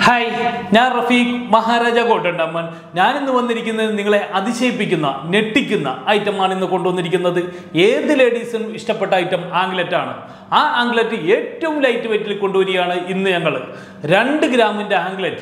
hi ഞാൻ ഞാൻ റഫീഖ് മഹാരാജ കോട്ടണ്ടമ്മൻ ഞാനിന്ന് വന്നിരിക്കുന്നത് നിങ്ങളെ അതിശയിപ്പിക്കുന്ന ഞെട്ടിക്കുന്ന ഐറ്റമാണ് ഇന്ന് കൊണ്ടുവന്നിരിക്കുന്നത് ഏത് ലേഡീസിനും ഇഷ്ടപ്പെട്ട ഐറ്റം ആംഗ്ലറ്റ് ആണ് ആ ആംഗ്ലറ്റ് ഏറ്റവും ലൈറ്റ് വെയിറ്റിൽ കൊണ്ടുവരികയാണ് ഇന്ന് ഞങ്ങൾ രണ്ട് ഗ്രാമിൻ്റെ ആംഗ്ലറ്റ്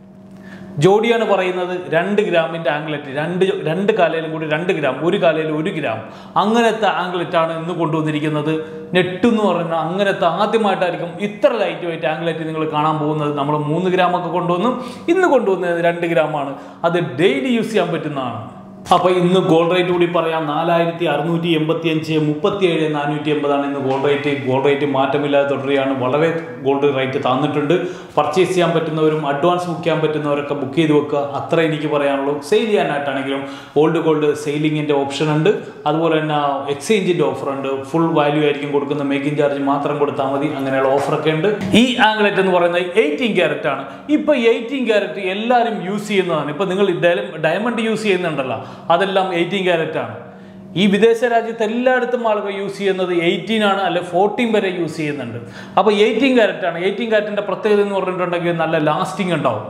ജോഡിയാണ് പറയുന്നത് രണ്ട് ഗ്രാമിൻ്റെ ആംഗ്ലറ്റ് രണ്ട് രണ്ട് കാലയിലും കൂടി രണ്ട് ഗ്രാം ഒരു കാലയിൽ ഒരു ഗ്രാം അങ്ങനത്തെ ആംഗ്ലറ്റാണ് ഇന്ന് കൊണ്ടുവന്നിരിക്കുന്നത് നെറ്റ് എന്ന് പറയുന്ന അങ്ങനത്തെ ആദ്യമായിട്ടായിരിക്കും ഇത്ര ലൈറ്റ് വെയിറ്റ് ആംഗ്ലറ്റ് നിങ്ങൾ കാണാൻ പോകുന്നത് നമ്മൾ മൂന്ന് ഗ്രാമൊക്കെ കൊണ്ടുവന്നു ഇന്ന് കൊണ്ടുവന്നത് രണ്ട് ഗ്രാമാണ് അത് ഡെയിലി യൂസ് ചെയ്യാൻ പറ്റുന്നതാണ് അപ്പോൾ ഇന്ന് ഗോൾഡ് റേറ്റ് കൂടി പറയാം നാലായിരത്തി അറുന്നൂറ്റി എൺപത്തി അഞ്ച് മുപ്പത്തി ഏഴ് നാനൂറ്റി എൺപതാണ് ഇന്ന് ഗോൾഡ് റേറ്റ് ഗോൾഡ് റേറ്റ് മാറ്റമില്ലാതെ തുടരുകയാണ് വളരെ ഗോൾഡ് റേറ്റ് തന്നിട്ടുണ്ട് പർച്ചേസ് ചെയ്യാൻ പറ്റുന്നവരും അഡ്വാൻസ് ബുക്ക് ചെയ്യാൻ പറ്റുന്നവരൊക്കെ ബുക്ക് ചെയ്ത് വെക്കുക അത്ര എനിക്ക് പറയാനുള്ളൂ സെയിൽ ചെയ്യാനായിട്ടാണെങ്കിലും ഓൾഡ് ഗോൾഡ് സെയിലിങ്ങിൻ്റെ ഓപ്ഷൻ ഉണ്ട് അതുപോലെ തന്നെ എക്സ്ചേഞ്ചിൻ്റെ ഓഫർ ഉണ്ട് ഫുൾ വാല്യൂ ആയിരിക്കും കൊടുക്കുന്ന മേക്കിംഗ് ചാർജ് മാത്രം കൊടുത്താൽ മതി അങ്ങനെയുള്ള ഓഫറൊക്കെ ഉണ്ട് ഈ ആംഗ്ലറ്റ് എന്ന് പറയുന്നത് എയ്റ്റീൻ ക്യാരറ്റ് ആണ് ഇപ്പോൾ എയ്റ്റീൻ ക്യാരറ്റ് എല്ലാവരും യൂസ് ചെയ്യുന്നതാണ് ഇപ്പോൾ നിങ്ങൾ ഡയമണ്ട് യൂസ് ചെയ്യുന്നുണ്ടല്ലോ അതെല്ലാം എയ്റ്റീൻ ക്യാരറ്റ് ആണ് ഈ വിദേശ രാജ്യത്ത് എല്ലായിടത്തും ആളുകൾ യൂസ് ചെയ്യുന്നത് എയ്റ്റീൻ ആണ് അല്ലെ ഫോർട്ടീൻ വരെ യൂസ് ചെയ്യുന്നുണ്ട് അപ്പോൾ എയ്റ്റീൻ ക്യാരറ്റ് ആണ് എയ്റ്റീൻ ക്യാരറ്റിൻ്റെ പ്രത്യേകത എന്ന് പറഞ്ഞിട്ടുണ്ടെങ്കിൽ നല്ല ലാസ്റ്റിംഗ് ഉണ്ടാവും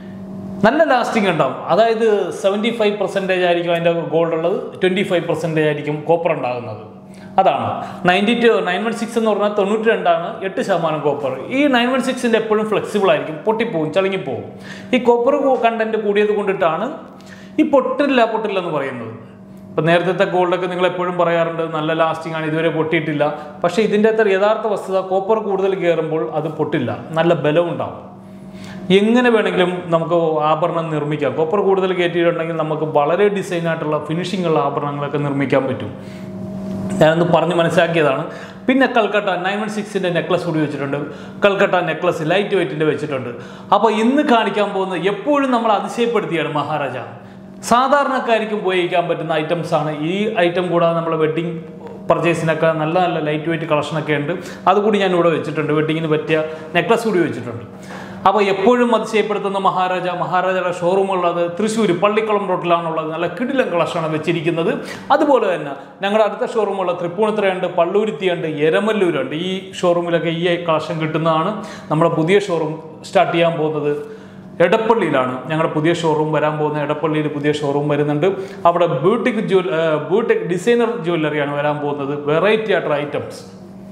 നല്ല ലാസ്റ്റിംഗ് ഉണ്ടാവും അതായത് സെവൻറ്റി ഫൈവ് പെർസെൻറ്റേജ് ആയിരിക്കും അതിൻ്റെ ഗോൾഡ് ഉള്ളത് ട്വൻറ്റി ഫൈവ് പെർസെൻറ്റേജ് ആയിരിക്കും കോപ്പർ ഉണ്ടാകുന്നത് അതാണ് ninety two nine one six എന്ന് പറഞ്ഞാൽ തൊണ്ണൂറ്റി രണ്ടാണ് എട്ട് ശതമാനം കോപ്പർ ഈ നയൻ വൺ സിക്സിൻ്റെ എപ്പോഴും ഫ്ലെക്സിബിൾ ആയിരിക്കും പൊട്ടിപ്പോവും ചളുങ്ങിപ്പോവും ഈ കോപ്പർ കണ്ടന്റ് കൂടിയത് കൊണ്ടിട്ടാണ് ഈ പൊട്ടില്ല പൊട്ടില്ല എന്ന് പറയുന്നത് ഇപ്പം നേരത്തെ ഗോൾഡൊക്കെ നിങ്ങൾ എപ്പോഴും പറയാറുണ്ട് നല്ല ലാസ്റ്റിംഗ് ആണ് ഇതുവരെ പൊട്ടിയിട്ടില്ല പക്ഷേ ഇതിൻ്റെ അത്ര യഥാർത്ഥ വസ്തുത കോപ്പർ കൂടുതൽ കയറുമ്പോൾ അത് പൊട്ടില്ല നല്ല ബലം ഉണ്ടാവും എങ്ങനെ വേണമെങ്കിലും നമുക്ക് ആഭരണം നിർമ്മിക്കാം കോപ്പർ കൂടുതൽ കയറ്റിയിട്ടുണ്ടെങ്കിൽ നമുക്ക് വളരെ ഡിസൈൻ ആയിട്ടുള്ള ഫിനിഷിംഗ് ഉള്ള ആഭരണങ്ങളൊക്കെ നിർമ്മിക്കാൻ പറ്റും ഞാനൊന്ന് പറഞ്ഞ് മനസ്സിലാക്കിയതാണ് പിന്നെ കൽക്കട്ട നയൻ വൺ സിക്സിൻ്റെ നെക്ലസ് കൂടി വെച്ചിട്ടുണ്ട് കൽക്കട്ട നെക്ലസ് ലൈറ്റ് വെയിറ്റിൻ്റെ വെച്ചിട്ടുണ്ട് അപ്പോൾ ഇന്ന് കാണിക്കാൻ പോകുന്നത് എപ്പോഴും നമ്മൾ അതിശയപ്പെടുത്തിയാണ് മഹാരാജ സാധാരണക്കാർക്കും ഉപയോഗിക്കാൻ പറ്റുന്ന ഐറ്റംസ് ആണ് ഈ ഐറ്റം കൂടാതെ നമ്മൾ വെഡ്ഡിങ് പർച്ചേസിനൊക്കെ നല്ല നല്ല ലൈറ്റ് വെയിറ്റ് കളക്ഷനൊക്കെ ഉണ്ട് അതുകൂടി ഞാൻ ഇവിടെ വെച്ചിട്ടുണ്ട് വെഡ്ഡിങ്ങിന് പറ്റിയ നെക്ലസ് കൂടി വെച്ചിട്ടുണ്ട് അപ്പോൾ എപ്പോഴും അതിശയപ്പെടുത്തുന്ന മഹാരാജ മഹാരാജയുടെ ഷോറൂം ഉള്ളത് തൃശ്ശൂർ പള്ളിക്കുളം റോട്ടിലാണുള്ളത് നല്ല കിടിലം കളക്ഷനാണ് വെച്ചിരിക്കുന്നത് അതുപോലെ തന്നെ ഞങ്ങളുടെ അടുത്ത ഷോറൂമുള്ള തൃപ്പൂണിത്തുറയുണ്ട് പള്ളൂരുത്തിയുണ്ട് എരമല്ലൂരുണ്ട് ഈ ഷോറൂമിലൊക്കെ ഈ കളക്ഷൻ കിട്ടുന്നതാണ് നമ്മുടെ പുതിയ ഷോറൂം സ്റ്റാർട്ട് ചെയ്യാൻ പോകുന്നത് എടപ്പള്ളിയിലാണ് ഞങ്ങളുടെ പുതിയ ഷോറൂം വരാൻ പോകുന്ന എടപ്പള്ളിയിൽ പുതിയ ഷോറൂം വരുന്നുണ്ട് അവിടെ ബ്യൂട്ടിക് ജ്വൽ ബ്യൂട്ടിക് ഡിസൈനർ ജ്വല്ലറിയാണ് വരാൻ പോകുന്നത് വെറൈറ്റി ആയിട്ടുള്ള ഐറ്റംസ്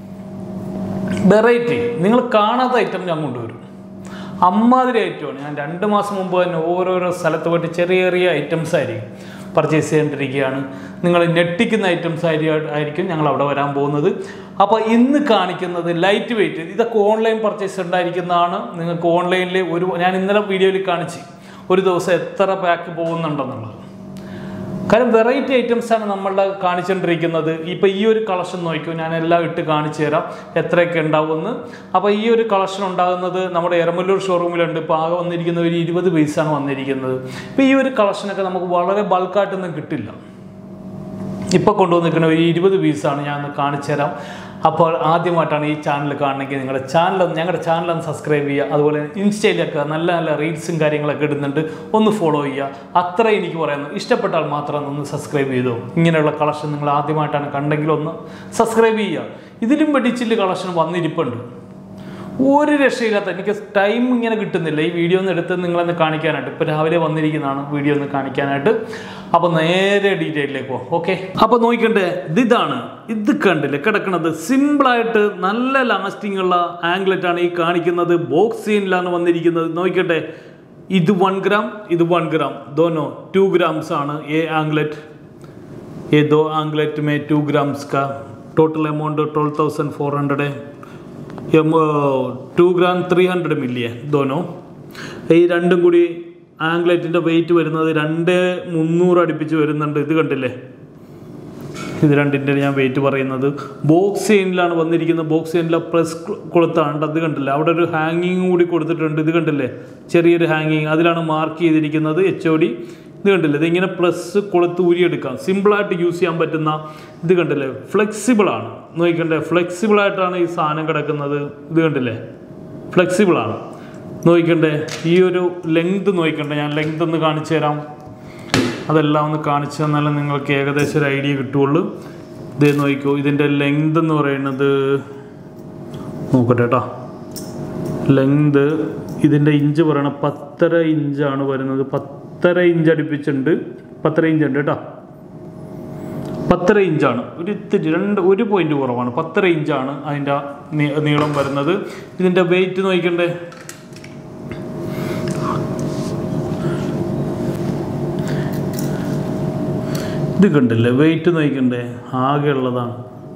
വെറൈറ്റി നിങ്ങൾ കാണാത്ത ഐറ്റം ഞാൻ കൊണ്ടുവരും അമ്മാതിരി ഐറ്റമാണ് ഞാൻ രണ്ട് മാസം മുമ്പ് തന്നെ ഓരോരോ സ്ഥലത്ത് പോയിട്ട് ചെറിയ ചെറിയ ഐറ്റംസ് ആയിരിക്കും പർച്ചേസ് ചെയ്യേണ്ടിരിക്കുകയാണ് നിങ്ങൾ ഞെട്ടിക്കുന്ന ഐറ്റംസ് ആയിരിക്കും ഞങ്ങൾ അവിടെ വരാൻ പോകുന്നത് അപ്പോൾ ഇന്ന് കാണിക്കുന്നത് ലൈറ്റ് വെയിറ്റ് ഇതൊക്കെ ഓൺലൈൻ പർച്ചേസ് ഉണ്ടായിരിക്കുന്നതാണ് നിങ്ങൾക്ക് ഓൺലൈനിൽ ഒരു ഞാൻ ഇന്നലെ വീഡിയോയിൽ കാണിച്ച് ഒരു ദിവസം എത്ര പാക്ക് പോകുന്നുണ്ടെന്നുള്ളത് കാരണം വെറൈറ്റി ഐറ്റംസ് ആണ് നമ്മളുടെ കാണിച്ചുകൊണ്ടിരിക്കുന്നത് ഇപ്പോൾ ഈ ഒരു കളക്ഷൻ നോക്കൂ ഞാൻ എല്ലാം ഇട്ട് കാണിച്ചു തരാം എത്രയൊക്കെ ഉണ്ടാവുമെന്ന് അപ്പോൾ ഈ ഒരു കളക്ഷൻ ഉണ്ടാകുന്നത് നമ്മുടെ എരമല്ലൂർ ഷോറൂമിലുണ്ട് ഇപ്പോൾ ആകെ വന്നിരിക്കുന്ന ഒരു ഇരുപത് പീസാണ് വന്നിരിക്കുന്നത് ഇപ്പോൾ ഈ ഒരു കളക്ഷനൊക്കെ നമുക്ക് വളരെ ബൾക്കായിട്ടൊന്നും കിട്ടില്ല ഇപ്പോൾ കൊണ്ടുവന്നിരിക്കുന്ന ഒരു ഇരുപത് പീസാണ് ഞാൻ ഒന്ന് കാണിച്ചു തരാം അപ്പോൾ ആദ്യമായിട്ടാണ് ഈ ചാനൽ കാണണമെങ്കിൽ നിങ്ങളുടെ ചാനൽ ഞങ്ങളുടെ ചാനൽ ഒന്ന് സബ്സ്ക്രൈബ് ചെയ്യുക അതുപോലെ ഇൻസ്റ്റയിലൊക്കെ നല്ല നല്ല റീൽസും കാര്യങ്ങളൊക്കെ ഇടുന്നുണ്ട് ഒന്ന് ഫോളോ ചെയ്യുക അത്ര എനിക്ക് പറയുന്നു ഇഷ്ടപ്പെട്ടാൽ മാത്രം ഒന്ന് സബ്സ്ക്രൈബ് ചെയ്തോ ഇങ്ങനെയുള്ള കളക്ഷൻ നിങ്ങൾ ആദ്യമായിട്ടാണ് കണ്ടെങ്കിൽ ഒന്ന് സബ്സ്ക്രൈബ് ചെയ്യുക ഇതിലും വെടിച്ചില് കളക്ഷൻ വന്നിരിപ്പുണ്ട് ഒരു രക്ഷയില്ലാത്ത എനിക്ക് ടൈം ഇങ്ങനെ കിട്ടുന്നില്ല ഈ വീഡിയോ ഒന്ന് എടുത്ത് നിങ്ങളൊന്ന് കാണിക്കാനായിട്ട് ഇപ്പോൾ രാവിലെ വന്നിരിക്കുന്നതാണ് വീഡിയോ ഒന്ന് കാണിക്കാനായിട്ട് അപ്പോൾ നേരെ ഡീറ്റെയിലേക്ക് പോകും ഓക്കെ അപ്പോൾ നോക്കണ്ടേ ഇതാണ് ഇത് കണ്ടില്ലേ കിടക്കുന്നത് സിമ്പിളായിട്ട് നല്ല ലാസ്റ്റിംഗ് ഉള്ള ആംഗ്ലറ്റ് ആണ് ഈ കാണിക്കുന്നത് ബോക്സ് സീനിലാണ് വന്നിരിക്കുന്നത് നോക്കട്ടെ ഇത് വൺ ഗ്രാം ഇത് വൺ ഗ്രാം ദോനോ ടു ഗ്രാംസ് ആണ് എ ആംഗ്ലറ്റ് ये दो आंगलेट में टू ग्राम्स का total amount twelve thousand four hundred है two gram three hundred milli ദോനോ ഈ രണ്ടും കൂടി ആംഗ്ലറ്റിൻ്റെ വെയിറ്റ് വരുന്നത് രണ്ട് മുന്നൂറ് അടുപ്പിച്ച് വരുന്നുണ്ട് ഇത് കണ്ടില്ലേ ഇത് രണ്ടിൻ്റെ ഞാൻ വെയിറ്റ് പറയുന്നത് ബോക്സ് ചെയിനിലാണ് വന്നിരിക്കുന്നത് ബോക്സ് ചെയിനിലെ പ്ലസ് കൊടുത്താണ് അത് കണ്ടില്ലേ അവിടെ ഒരു ഹാങ്ങിങ് കൂടി കൊടുത്തിട്ടുണ്ട് ഇത് കണ്ടില്ലേ ചെറിയൊരു ഹാങ്ങിങ് അതിലാണ് മാർക്ക് ചെയ്തിരിക്കുന്നത് എച്ച് ഒ ഡി ഇത് കണ്ടില്ലേ ഇതിങ്ങനെ പ്ലസ് കൊളുത്ത് ഊരിയെടുക്കാം സിമ്പിളായിട്ട് യൂസ് ചെയ്യാൻ പറ്റുന്ന ഇത് കണ്ടില്ലേ ഫ്ലെക്സിബിളാണ് നോക്കണ്ടേ ഫ്ലെക്സിബിളായിട്ടാണ് ഈ സാധനം കിടക്കുന്നത് ഇത് കണ്ടില്ലേ ഫ്ലെക്സിബിളാണ് നോക്കണ്ടേ ഈ ഒരു ലെങ്ത് നോക്കണ്ടേ ഞാൻ ലെങ്ത് ഒന്ന് കാണിച്ചു തരാം അതെല്ലാം ഒന്ന് കാണിച്ചു തന്നാലും നിങ്ങൾക്ക് ഏകദേശം ഒരു ഐഡിയ കിട്ടുള്ളൂ ഇതേ നോക്കിക്കോ ഇതിൻ്റെ ലെങ്ത് എന്ന് പറയുന്നത് നോക്കട്ടെ കേട്ടോ ലെങ്ത് ഇതിൻ്റെ ഇഞ്ച് പറയണം പത്തര ഇഞ്ചാണ് വരുന്നത് പത്തര ഇഞ്ച് അടുപ്പിച്ചുണ്ട് പത്തര ഇഞ്ച് ഉണ്ട് കേട്ടോ പത്തര ഇഞ്ചാണ് ഒരു ഇത്തിരി രണ്ട് ഒരു പോയിന്റ് കുറവാണ് പത്തര ഇഞ്ചാണ് അതിൻ്റെ നീ- നീളം വരുന്നത് ഇതിൻ്റെ വെയിറ്റ് നോക്കണ്ടേ ഇത് കണ്ടില്ലേ വെയിറ്റ് നോക്കണ്ടേ ആകെ ഉള്ളതാണ്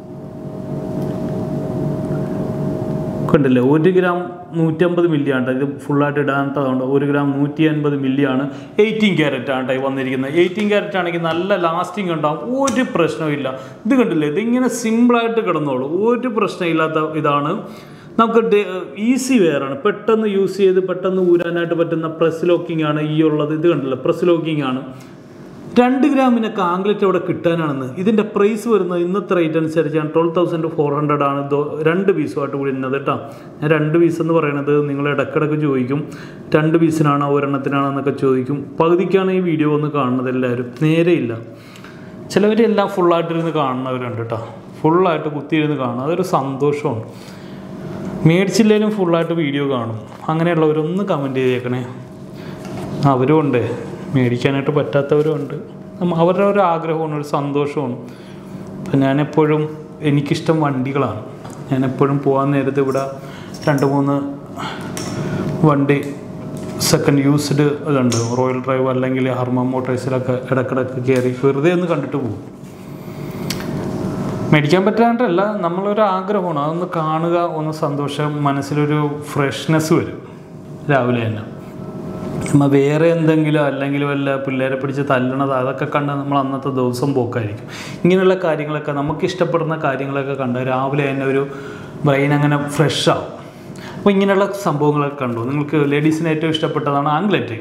കണ്ടില്ലേ ഒരു ഗ്രാം നൂറ്റമ്പത് മില്ലി ആണ് ഇത് ഫുള്ളായിട്ട് ഇടാത്തതുകൊണ്ട് ഒരു ഗ്രാം നൂറ്റി അൻപത് മില്ലി ആണ് എയ്റ്റീൻ ക്യാരറ്റ് ആണ് ട്ടോ ഈ വന്നിരിക്കുന്നത് എയ്റ്റീൻ ക്യാരറ്റ് ആണെങ്കിൽ നല്ല ലാസ്റ്റിംഗ് ഉണ്ടാവും ഒരു പ്രശ്നമില്ല ഇത് കണ്ടില്ലേ ഇതിങ്ങനെ സിമ്പിളായിട്ട് കിടന്നോളൂ ഒരു പ്രശ്നമില്ലാത്ത ഇതാണ് നമുക്ക് ഈസി വെയറാണ് പെട്ടെന്ന് യൂസ് ചെയ്ത് പെട്ടെന്ന് ഊരാനായിട്ട് പറ്റുന്ന പ്രസ് ലോക്കിംഗ് ആണ് ഈ ഉള്ളത് ഇത് കണ്ടില്ലേ പ്രസ് ലോക്കിംഗ് ആണ് രണ്ട് ഗ്രാമിനൊക്കെ ആംഗ്ലറ്റ് അവിടെ കിട്ടാനാണെന്ന് ഇതിൻ്റെ പ്രൈസ് വരുന്നത് ഇന്നത്തെ റേറ്റ് അനുസരിച്ചാണ് ട്വൽവ് തൗസൻഡ് ഫോർ ഹൺഡ്രഡ് ആണ് ദോ രണ്ട് പീസുമായിട്ട് കൂടുന്നത് കേട്ടോ ഞാൻ രണ്ട് പീസ് എന്ന് പറയുന്നത് നിങ്ങൾ ഇടയ്ക്കിടയ്ക്ക് ചോദിക്കും രണ്ട് പീസിനാണോ ഒരെണ്ണത്തിനാണെന്നൊക്കെ ചോദിക്കും പകുതിക്കാണ് ഈ വീഡിയോ ഒന്ന് കാണുന്നത് എല്ലാവരും നേരെയില്ല ചിലവരെല്ലാം ഫുള്ളായിട്ടിരുന്ന് കാണുന്നവരുണ്ട് കേട്ടോ ഫുള്ളായിട്ട് കുത്തിയിരുന്ന് കാണും അതൊരു സന്തോഷമാണ് മേടിച്ചില്ലേലും ഫുള്ളായിട്ട് വീഡിയോ കാണും അങ്ങനെയുള്ളവരൊന്ന് കമൻറ്റ് ചെയ്തേക്കണേ അവരും ഉണ്ട് മേടിക്കാനായിട്ട് പറ്റാത്തവരും ഉണ്ട് നമ്മ- അവരുടെ ഒരു ആഗ്രഹമാണ് ഒരു സന്തോഷമാണ് അപ്പം ഞാനെപ്പോഴും എനിക്കിഷ്ടം വണ്ടികളാണ് ഞാനെപ്പോഴും പോകാൻ നേരത്ത് ഇവിടെ രണ്ട് മൂന്ന് വണ്ടി സെക്കൻഡ് യൂസ്ഡ് ഇതുണ്ട് റോയൽ ഡ്രൈവ് അല്ലെങ്കിൽ ഹർമ മോട്ടോഴ്സിലൊക്കെ ഇടക്കിടക്ക് കയറി വെറുതെ ഒന്ന് കണ്ടിട്ട് പോകും മേടിക്കാൻ പറ്റാണ്ടല്ല നമ്മളൊരു ആഗ്രഹമാണ് അതൊന്ന് കാണുക ഒന്ന് സന്തോഷം മനസ്സിലൊരു ഫ്രഷ്നെസ് വരും രാവിലെ തന്നെ നമ്മൾ വേറെ എന്തെങ്കിലും അല്ലെങ്കിൽ വല്ല പിള്ളേരെ പിടിച്ച് തല്ലണത് അതൊക്കെ കണ്ട് നമ്മൾ അന്നത്തെ ദിവസം പോക്കായിരിക്കും ഇങ്ങനെയുള്ള കാര്യങ്ങളൊക്കെ നമുക്ക് ഇഷ്ടപ്പെടുന്ന കാര്യങ്ങളൊക്കെ കണ്ട് രാവിലെ തന്നെ ഒരു ബ്രെയിൻ അങ്ങനെ ഫ്രഷ് ആവും അപ്പോൾ ഇങ്ങനെയുള്ള സംഭവങ്ങളൊക്കെ കണ്ടു നിങ്ങൾക്ക് ലേഡീസിന് ഏറ്റവും ഇഷ്ടപ്പെട്ടതാണ് ആംഗ്ലറ്റ്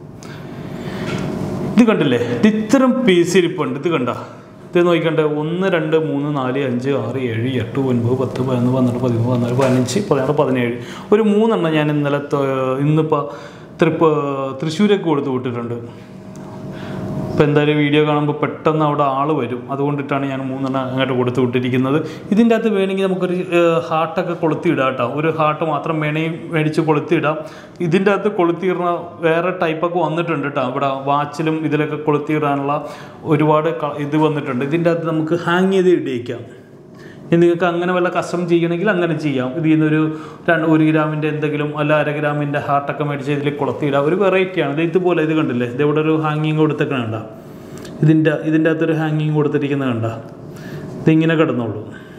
ഇത് കണ്ടില്ലേ ഇത് ഇത്തരം പീസ് ഇരിപ്പുണ്ട് ഇത് കണ്ട ഇത് നോക്കണ്ടേ ഒന്ന് രണ്ട് മൂന്ന് നാല് അഞ്ച് ആറ് ഏഴ് എട്ട് ഒൻപത് പത്ത് പതിനൊന്ന് പന്ത്രണ്ട് പതിമൂന്ന് പതിനാല് പതിനഞ്ച് പതിനാറ് പതിനേഴ് ഒരു മൂന്നെണ്ണം ഞാൻ ഇന്നലെ ത- ഇന്നിപ്പോൾ തൃപ്പ തൃശ്ശൂരൊക്കെ കൊടുത്ത് വിട്ടിട്ടുണ്ട് ഇപ്പോൾ എന്തായാലും വീഡിയോ കാണുമ്പോൾ പെട്ടെന്ന് അവിടെ ആൾ വരും അതുകൊണ്ടിട്ടാണ് ഞാൻ മൂന്നെണ്ണം അങ്ങോട്ട് കൊടുത്തു വിട്ടിരിക്കുന്നത് ഇതിൻ്റെ അകത്ത് വേണമെങ്കിൽ നമുക്കൊരു ഏഹ്, ഹാർട്ടൊക്കെ കൊളുത്തിയിടാം കേട്ടോ ഒരു ഹാർട്ട് മാത്രം വേണമെങ്കിൽ മേടിച്ച് കൊളുത്തിയിടാം ഇതിൻ്റെ അകത്ത് കൊളുത്തിയിടുന്ന വേറെ ടൈപ്പൊക്കെ വന്നിട്ടുണ്ട് കേട്ടോ ഇവിടെ വാച്ചിലും ഇതിലൊക്കെ കൊളുത്തിയിടാനുള്ള ഒരുപാട് ക- ഇത് വന്നിട്ടുണ്ട് ഇതിൻ്റെ അകത്ത് നമുക്ക് ഹാങ് ചെയ്ത് ഇടിയിക്കാം ഇനി നിങ്ങൾക്ക് അങ്ങനെ വല്ല കസ്റ്റം ചെയ്യണമെങ്കിൽ അങ്ങനെ ചെയ്യാം ഇതിൽ നിന്നൊരു രണ്ട് ഒരു ഗ്രാമിൻ്റെ എന്തെങ്കിലും അല്ല അര ഗ്രാമിൻ്റെ ഹാർട്ടൊക്കെ മേടിച്ച് ഇതിൽ കൊളുത്തിയിടാം ഒരു വെറൈറ്റിയാണ് ഇത് ഇതുപോലെ ഇത് കണ്ടില്ലേ ഇത് ഇവിടെ ഒരു ഹാങ്ങിങ് കൊടുത്തേക്കണ കണ്ട ഇതിൻ്റെ ഇതിൻ്റെ അകത്തൊരു ഹാങ്ങിങ് കൊടുത്തിരിക്കുന്നത് കണ്ട ഇതിങ്ങനെ കിടന്നോളൂ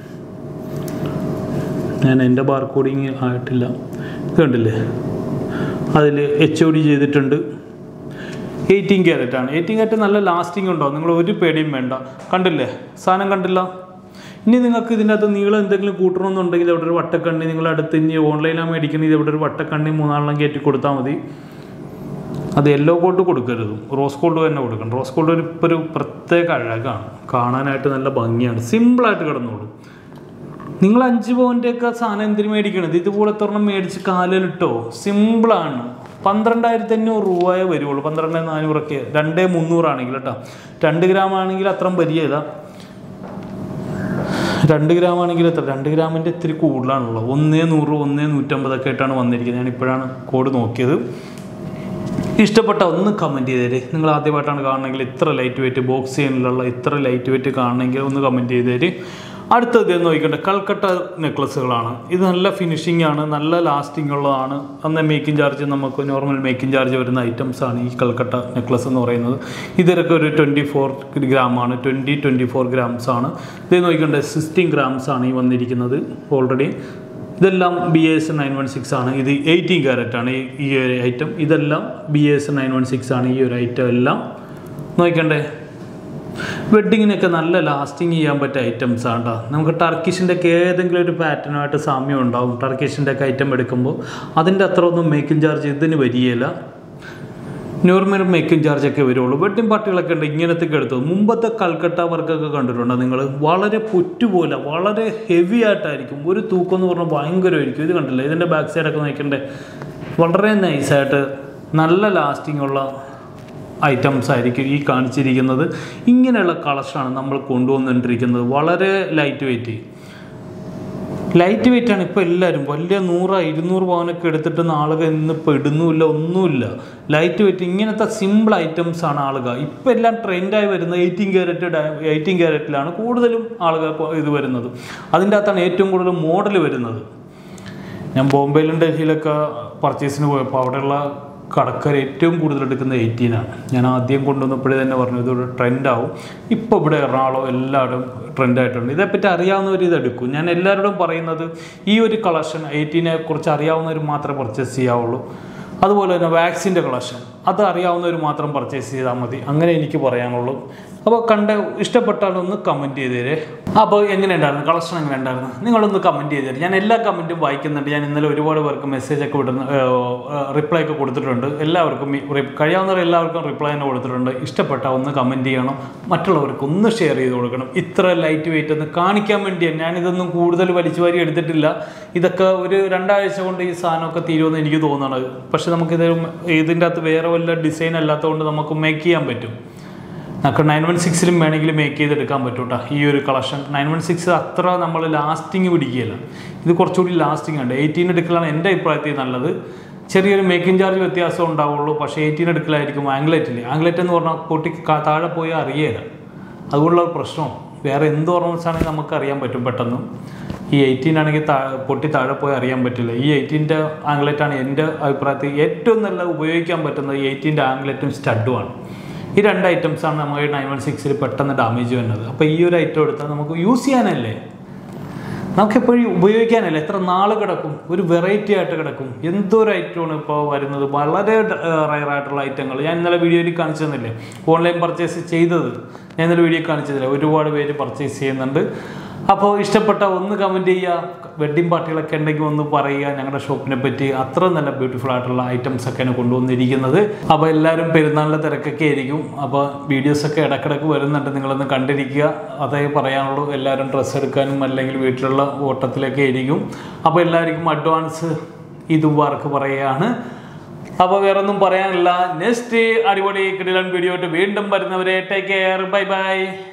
ഞാൻ എൻ്റെ ബാർകോഡിങ് ആയിട്ടില്ല ഇത് കണ്ടില്ലേ അതിൽ എച്ച് ഒ ഡി ചെയ്തിട്ടുണ്ട് എയ്റ്റീൻ ക്യാരറ്റ് ആണ് എയ്റ്റീൻ ക്യാരറ്റ് നല്ല ലാസ്റ്റിംഗ് ഉണ്ടോ നിങ്ങൾ ഒരു പേടിയും വേണ്ട കണ്ടില്ലേ സാധനം കണ്ടില്ല ഇനി നിങ്ങൾക്ക് ഇതിൻ്റെ അകത്ത് നീളം എന്തെങ്കിലും കൂട്ടണമെന്നുണ്ടെങ്കിൽ ഇവിടെ ഒരു വട്ടക്കണ്ണി നിങ്ങൾ അടുത്ത് ഇനി ഓൺലൈനാണ് മേടിക്കണമെങ്കിൽ ഇവിടെ ഒരു വട്ടക്കണ്ണി മൂന്നാളെണ്ണം കയറ്റി കൊടുത്താൽ മതി അത് യെല്ലോ ഗോൾഡ് കൊടുക്കരുത് റോസ് ഗോൾഡ് തന്നെ കൊടുക്കണം റോസ് ഗോൾഡ് ഒരു ഇപ്പോൾ ഒരു പ്രത്യേക അഴകാണ് കാണാനായിട്ട് നല്ല ഭംഗിയാണ് സിമ്പിളായിട്ട് കിടന്നോളും നിങ്ങൾ അഞ്ച് പവൻ്റെ ഒക്കെ സാധനം എന്തിനു മേടിക്കണത് ഇതുപോലത്തെ ഒരെണ്ണം മേടിച്ച് കാലിലിട്ടോ സിമ്പിളാണ് പന്ത്രണ്ടായിരത്തി അഞ്ഞൂറ് രൂപയെ വരുള്ളൂ പന്ത്രണ്ട് നാനൂറൊക്കെ രണ്ടേ മുന്നൂറാണെങ്കിൽ കേട്ടോ രണ്ട് ഗ്രാം ആണെങ്കിൽ അത്രയും വരികയില്ല രണ്ട് ഗ്രാം ആണെങ്കിൽ എത്ര രണ്ട് ഗ്രാമിൻ്റെ ഇത്തിരി കൂടുതലാണല്ലോ ഒന്നേ നൂറ് ഒന്നേ നൂറ്റമ്പതൊക്കെ ആയിട്ടാണ് വന്നിരിക്കുന്നത് ഞാൻ ഇപ്പോഴാണ് കോഡ് നോക്കിയത് ഇഷ്ടപ്പെട്ട ഒന്ന് കമൻറ്റ് ചെയ്തേര് നിങ്ങൾ ആദ്യമായിട്ടാണ് കാണണമെങ്കിൽ ഇത്ര ലൈറ്റ് വെയിറ്റ് ബോക്സ് ചെയ്യാനുള്ള ഇത്ര ലൈറ്റ് വെയിറ്റ് കാണണമെങ്കിൽ ഒന്ന് കമൻറ്റ് ചെയ്തേര് അടുത്തത് എന്ന് നോക്കിക്കട്ടെ കൽക്കട്ട നെക്ലസ്സുകളാണ് ഇത് നല്ല ഫിനിഷിംഗ് ആണ് നല്ല ലാസ്റ്റിംഗ് ഉള്ളതാണ് അന്ന് മേക്കിംഗ് ചാർജ് നമുക്ക് നോർമൽ മേക്കിംഗ് ചാർജ് വരുന്ന ഐറ്റംസ് ആണ് ഈ കൽക്കട്ട നെക്ലസ് എന്ന് പറയുന്നത് ഇതിലൊക്കെ ഒരു ട്വൻറ്റി ഫോർ ഗ്രാം ആണ് ട്വൻറ്റി ട്വൻറ്റി ഫോർ ഗ്രാംസ് ആണ് ഇത് നോക്കിക്കണ്ടേ സിക്സ്റ്റീൻ ഗ്രാംസ് ആണ് ഈ വന്നിരിക്കുന്നത് ഓൾറെഡി ഇതെല്ലാം B S nine one six ആണ് ഇത് എയ്റ്റീൻ ക്യാരറ്റ് ആണ് ഈ- ഈ ഒരു ഐറ്റം ഇതെല്ലാം B S nine one six ആണ് ഈ ഒരു ഐറ്റം എല്ലാം നോക്കണ്ടേ വെഡ്ഡിങ്ങിനൊക്കെ നല്ല ലാസ്റ്റിങ് ചെയ്യാൻ പറ്റിയ ഐറ്റംസ് ആണ് കേട്ടോ നമുക്ക് ടർക്കിഷിൻ്റെ ഒക്കെ ഏതെങ്കിലും ഒരു പാറ്റേണുമായിട്ട് സാമ്യം ഉണ്ടാവും ടർക്കിഷിൻ്റെ ഒക്കെ ഐറ്റം എടുക്കുമ്പോൾ അതിൻ്റെ അത്ര ഒന്നും മേക്കിംഗ് ചാർജ് ഇതിന് വരികയില്ല നോർമൽ മേക്കിംഗ് ചാർജ് ഒക്കെ വരുള്ളൂ വെഡ്ഡിങ് പാർട്ടികളൊക്കെ ഉണ്ട് ഇങ്ങനത്തെ എടുത്തത് മുമ്പത്തെ കൽക്കട്ട വർക്കൊക്കെ കണ്ടിട്ടുണ്ടോ നിങ്ങൾ വളരെ പുറ്റുപോലെ വളരെ ഹെവി ആയിട്ടായിരിക്കും ഒരു തൂക്കം എന്ന് പറഞ്ഞാൽ ഭയങ്കരമായിരിക്കും ഇത് കണ്ടില്ലേ ഇതിൻ്റെ ബാക്ക് സൈഡൊക്കെ നോക്കണ്ടേ വളരെ നൈസായിട്ട് നല്ല ലാസ്റ്റിംഗ് ഉള്ള ഐറ്റംസ് ആയിരിക്കും ഈ കാണിച്ചിരിക്കുന്നത് ഇങ്ങനെയുള്ള കളക്ഷനാണ് നമ്മൾ കൊണ്ടുവന്നുകൊണ്ടിരിക്കുന്നത് വളരെ ലൈറ്റ് വെയിറ്റ് ലൈറ്റ് വെയിറ്റ് ആണ് ഇപ്പോൾ എല്ലാവരും വലിയ നൂറ് ഇരുന്നൂറ് പവനൊക്കെ എടുത്തിട്ട് ആളുകൾ ഇന്ന് പെടുന്നുമില്ല ഒന്നുമില്ല ലൈറ്റ് വെയിറ്റ് ഇങ്ങനത്തെ സിമ്പിൾ ഐറ്റംസ് ആണ് ആളുകൾ ഇപ്പം എല്ലാം ട്രെൻഡായി വരുന്നത് എയ്റ്റീൻ ക്യാരറ്റ് എയ്റ്റീൻ ക്യാരറ്റിലാണ് കൂടുതലും ആളുകൾ ഇത് വരുന്നത് അതിൻ്റെ അകത്താണ് ഏറ്റവും കൂടുതൽ മോഡൽ വരുന്നത് ഞാൻ ബോംബെയിലും ഡൽഹിയിലൊക്കെ പർച്ചേസിന് പോയപ്പോൾ അവിടെയുള്ള കടക്കാർ ഏറ്റവും കൂടുതൽ എടുക്കുന്ന എയ്റ്റീനാണ് ഞാൻ ആദ്യം കൊണ്ടുവന്നപ്പോഴേ തന്നെ പറഞ്ഞു ഇതൊരു ട്രെൻഡാവും ഇപ്പോൾ ഇവിടെ എറണാകുളം എല്ലായിടും ട്രെൻഡായിട്ടുണ്ട് ഇതേപ്പറ്റി അറിയാവുന്നവർ ഇത് എടുക്കും ഞാൻ എല്ലാവരോടും പറയുന്നത് ഈ ഒരു കളക്ഷൻ എയ്റ്റീനെ കുറിച്ച് അറിയാവുന്നവർ മാത്രമേ പർച്ചേസ് ചെയ്യാവുള്ളൂ അതുപോലെ തന്നെ വാക്സിൻ്റെ കളക്ഷൻ അത് അറിയാവുന്നവർ മാത്രം പർച്ചേസ് ചെയ്താൽ മതി അങ്ങനെ എനിക്ക് പറയാനുള്ളൂ അപ്പോൾ കണ്ട ഇഷ്ടപ്പെട്ടാൽ ഒന്ന് കമൻറ്റ് ചെയ്ത് തരേ അപ്പോൾ എങ്ങനെ ഉണ്ടായിരുന്നു കളക്ഷൻ എങ്ങനെ ഉണ്ടായിരുന്നു നിങ്ങളൊന്ന് കമൻറ്റ് ചെയ്ത് തരും ഞാൻ എല്ലാ കമൻറ്റും വായിക്കുന്നുണ്ട് ഞാൻ ഇന്നലെ ഒരുപാട് പേർക്ക് മെസ്സേജ് ഒക്കെ വിടുന്ന റിപ്ലൈ ഒക്കെ കൊടുത്തിട്ടുണ്ട് എല്ലാവർക്കും ഈ റി- കഴിയാവുന്നവർ എല്ലാവർക്കും റിപ്ലൈ തന്നെ കൊടുത്തിട്ടുണ്ട് ഇഷ്ടപ്പെട്ടാൽ ഒന്ന് കമൻറ്റ് ചെയ്യണം മറ്റുള്ളവർക്ക് ഒന്ന് ഷെയർ ചെയ്ത് കൊടുക്കണം ഇത്ര ലൈറ്റ് വെയിറ്റ് ഒന്ന് കാണിക്കാൻ വേണ്ടിയാണ് ഞാനിതൊന്നും കൂടുതൽ വലിച്ചു വാരി എടുത്തിട്ടില്ല ഇതൊക്കെ ഒരു രണ്ടാഴ്ച കൊണ്ട് ഈ സാധനമൊക്കെ തീരുമെന്ന് എനിക്ക് തോന്നണത് പക്ഷെ നമുക്കിത് ഇതിൻ്റെ അകത്ത് വേറെ വല്ല ഡിസൈൻ അല്ലാത്തതുകൊണ്ട് നമുക്ക് മേക്ക് ചെയ്യാൻ പറ്റും നമുക്ക് നയൻ വൺ സിക്സിലും വേണമെങ്കിൽ മേക്ക് ചെയ്തെടുക്കാൻ പറ്റും കേട്ടോ ഈ ഒരു കളക്ഷൻ നയൻ വൺ സിക്സ് അത്ര നമ്മൾ ലാസ്റ്റിങ് പിടിക്കുകയില്ല ഇത് കുറച്ചുകൂടി ലാസ്റ്റിംഗ് ഉണ്ട് എയ്റ്റീൻ എടുക്കലാണ് എൻ്റെ അഭിപ്രായത്തിൽ നല്ലത് ചെറിയൊരു മേക്കിംഗ് ചാർജ് വ്യത്യാസം ഉണ്ടാവുള്ളൂ പക്ഷേ എയ്റ്റീൻ എടുക്കലായിരിക്കും ആംഗ്ലേറ്റിൽ ആംഗ്ലേറ്റ് എന്ന് പറഞ്ഞാൽ പൊട്ടി ക- താഴെ പോയി അറിയേല അതുകൊണ്ടുള്ള ഒരു പ്രശ്നമാണ് വേറെ എന്ത് ഓർണമെൻറ്റ്സ് ആണെങ്കിൽ നമുക്ക് അറിയാൻ പറ്റും പെട്ടെന്ന് ഈ എയ്റ്റീൻ ആണെങ്കിൽ താ പൊട്ടി താഴെ പോയി അറിയാൻ പറ്റില്ല ഈ എയ്റ്റീൻ്റെ ആംഗ്ലേറ്റാണ് എൻ്റെ അഭിപ്രായത്തിൽ ഏറ്റവും നല്ല ഉപയോഗിക്കാൻ പറ്റുന്നത് എയ്റ്റീൻ്റെ ആംഗ്ലേറ്റും സ്റ്റഡുമാണ് ഈ രണ്ട് ഐറ്റംസാണ് നമുക്ക് നയൻ വൺ സിക്സിൽ പെട്ടെന്ന് ഡാമേജ് വരുന്നത് അപ്പോൾ ഈ ഒരു ഐറ്റം എടുത്താൽ നമുക്ക് യൂസ് ചെയ്യാനല്ലേ നമുക്ക് എപ്പോഴും ഉപയോഗിക്കാനല്ലേ എത്ര നാൾ കിടക്കും ഒരു വെറൈറ്റി ആയിട്ട് കിടക്കും എന്തൊരു ഐറ്റമാണ് ഇപ്പോൾ വരുന്നത് വളരെ റയർ ആയിട്ടുള്ള ഐറ്റങ്ങൾ ഞാൻ ഇന്നലെ വീഡിയോയിൽ കാണിച്ചു തന്നില്ലേ ഓൺലൈൻ പർച്ചേസ് ചെയ്തത് ഞാൻ ഇന്നലെ വീഡിയോ കാണിച്ചതില്ല ഒരുപാട് പേര് പർച്ചേസ് ചെയ്യുന്നുണ്ട് അപ്പോൾ ഇഷ്ടപ്പെട്ട ഒന്ന് കമൻറ്റ് ചെയ്യുക വെഡ്ഡിങ് പാർട്ടികളൊക്കെ ഉണ്ടെങ്കിൽ ഒന്ന് പറയുക ഞങ്ങളുടെ ഷോപ്പിനെ പറ്റി അത്ര നല്ല ബ്യൂട്ടിഫുൾ ആയിട്ടുള്ള ഐറ്റംസ് ഒക്കെയാണ് കൊണ്ടുവന്നിരിക്കുന്നത് അപ്പോൾ എല്ലാവരും പെരുന്നാളിൻ്റെ തിരക്കൊക്കെ ആയിരിക്കും അപ്പോൾ വീഡിയോസൊക്കെ ഇടക്കിടക്ക് വരുന്നുണ്ട് നിങ്ങളൊന്ന് കണ്ടിരിക്കുക അതേ പറയാനുള്ളൂ എല്ലാവരും ഡ്രസ്സ് എടുക്കാനും അല്ലെങ്കിൽ വീട്ടിലുള്ള ഓട്ടത്തിലൊക്കെ ആയിരിക്കും അപ്പോൾ എല്ലാവർക്കും അഡ്വാൻസ് ഇത് വർക്ക് പറയുകയാണ് അപ്പോൾ വേറെ ഒന്നും പറയാനില്ല നെക്സ്റ്റ് അടിപൊളി കിടിലൻ വീഡിയോ ആയിട്ട് വീണ്ടും വരുന്നവരെ ടേക്ക് കെയർ ബൈ ബൈ